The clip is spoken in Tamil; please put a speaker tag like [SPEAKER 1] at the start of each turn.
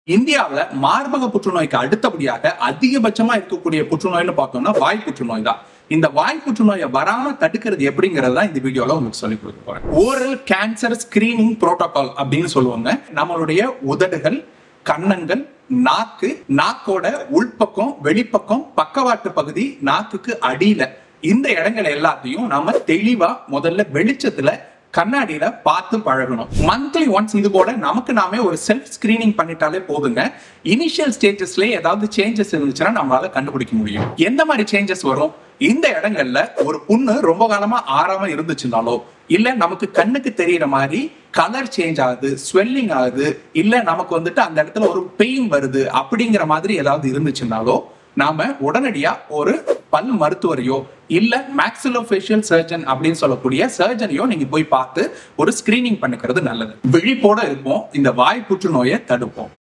[SPEAKER 1] இந்தியாவுல மார்பக புற்றுநோய்க்கு அடுத்தபடியாக அதிகபட்சமா இருக்கக்கூடிய புற்றுநோய்னு பார்த்தோம்னா வாய் புற்றுநோய் தான் இந்த வாய் புற்றுநோயை வராம தடுக்கிறது எப்படிங்கறது தான் இந்த வீடியோல உங்களுக்கு சொல்லி கொடுக்க போறேன் ஓரல் கேன்சர் ஸ்கிரீனிங் புரோட்டோகால் அப்படின்னு சொல்லுவாங்க நம்மளுடைய உதடுகள் கன்னங்கள் நாக்கு நாக்கோட உள்பக்கம் வெளிப்பக்கம் பக்கவாட்டு பகுதி நாக்குக்கு அடியில இந்த இடங்கள் எல்லாத்தையும் நாம தெளிவா முதல்ல வெளிச்சத்துல கண்ணாடியில பார்த்து பழகணும் மந்த்லி ஒன்ஸ் இது கூட நமக்கு நாமே ஒரு செல்ஃப் ஸ்கிரீனிங் பண்ணிட்டாலே போதுங்க இனிஷியல் ஸ்டேஜஸ்ல ஏதாவது சேஞ்சஸ் இருந்துச்சுன்னா நம்மளால கண்டுபிடிக்க முடியும் எந்த மாதிரி சேஞ்சஸ் வரும் இந்த இடங்கள்ல ஒரு புண்ணு ரொம்ப காலமா ஆறாம இருந்துச்சுனாலோ இல்ல நமக்கு கண்ணுக்கு தெரியற மாதிரி கலர் சேஞ்ச் ஆகுது ஸ்வெல்லிங் ஆகுது இல்ல நமக்கு வந்துட்டு அந்த இடத்துல ஒரு பெயின் வருது அப்படிங்கிற மாதிரி ஏதாவது இருந்துச்சுனாலோ நாம உடனடியா ஒரு பல் மருத்துவரையோ இல்ல மேக்ஸிலோஃபேஷியல் சர்ஜன் அப்படின்னு சொல்லக்கூடிய சர்ஜனையோ நீங்க போய் பார்த்து ஒரு ஸ்கிரீனிங் பண்ணிக்கிறது நல்லது விழிப்போட இருப்போம் இந்த வாய் புற்றுநோயை தடுப்போம்